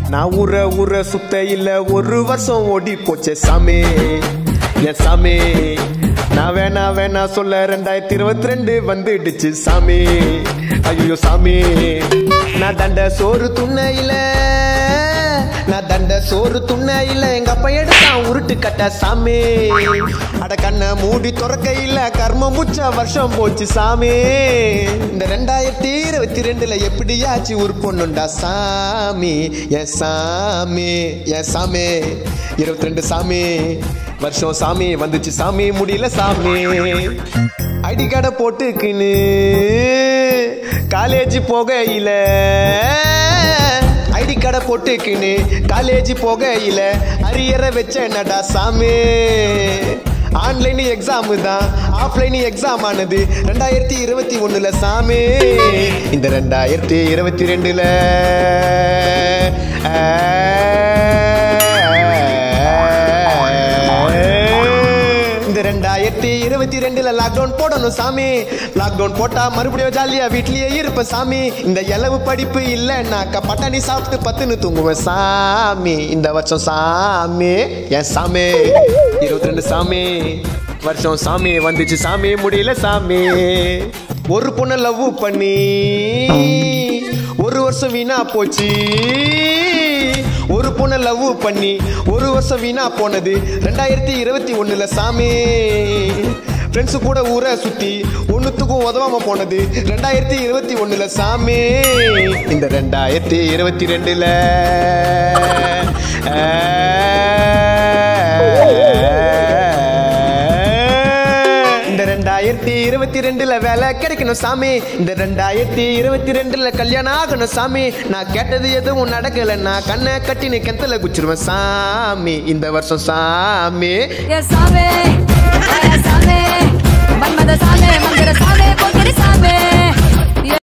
நான் ஊர ஊர சுத்த இல்ல ஒரு வருஷம் ஓடி போச்சே சாமி என் சாமி நான் வேணா வேணா சொல்ல ரெண்டாயிரத்தி இருபத்தி ரெண்டு வந்துடுச்சு சாமி ஐயோ சாமி நான் தண்ட சோறு துண்ணையில நான் தண்ட சோறு துண்ணையில எங்க அப்பா எடுத்தான் உருட்டு கட்ட சாமி அட கண்ணை மூடி துறக்கையில கர்ம முச்ச வருஷம் போச்சு சாமி இந்த ரெண்டாயிரத்தி இருபத்தி ரெண்டுல எப்படியாச்சு உருப்பொண்ணுண்டா சாமி என் சாமி என் சாமி இருபத்தி ரெண்டு சாமி வருஷம் சாமி வந்துச்சு சாமி முடியல சாமி அடிக்கடை போட்டுக்குன்னு காலேஜ் போகையில ஐடி கடை போட்டுக்குன்னு காலேஜ் போகையில அரியற வச்ச நடா சாமி ஆன்லைன் எக்ஸாமு தான் ஆஃப்லைன் எக்ஸாம் ஆனது ரெண்டாயிரத்தி இருபத்தி ஒண்ணுல சாமி இந்த ரெண்டாயிரத்தி இருபத்தி ரெண்டுல இந்த ரெண்டாயிரத்தி இருபத்தி ரெண்டுல லாக்டவுன் போடணும் சாமி லாக்டவுன் போட்டா மறுபடியும் ஜாலியா வீட்லயே இருப்பேன் சாமி இந்த இலவு படிப்பு இல்லைன்னாக்கா பட்டாணி சாப்பிட்டு பத்துன்னு தூங்குவேன் சாமி இந்த வருஷம் சாமி என் சாமி இருபத்தி ரெண்டு சாமி வருஷம் சாமி வந்துச்சு சாமி முடியல சாமி ஒரு பொண்ணை லவ் பண்ணி ஒரு வருஷம் வீணா போச்சு ஒரு பொண்ணை லவ் பண்ணி ஒரு வருஷம் வீணா போனது ரெண்டாயிரத்தி இருபத்தி ஒண்ணுல சாமி ஃப்ரெண்ட்ஸு கூட ஊரை சுத்தி ஒன்றுத்துக்கும் உதவாம போனது ரெண்டாயிரத்தி இருபத்தி ஒண்ணுல சாமி இந்த ரெண்டாயிரத்தி இருபத்தி ரெண்டுல இந்த ரெண்டாயிரத்தி இருபத்தி ரெண்டுல வேலை கிடைக்கணும் சாமி இந்த ரெண்டாயிரத்தி இருபத்தி ரெண்டுல கல்யாணம் ஆகணும் சாமி நான் கேட்டது எதுவும் நடக்கல நான் கண்ணை கட்டினு கிணத்துல குச்சிருவேன் சாமி இந்த வருஷம் சாமி Yes, sabe. Yes, sabe.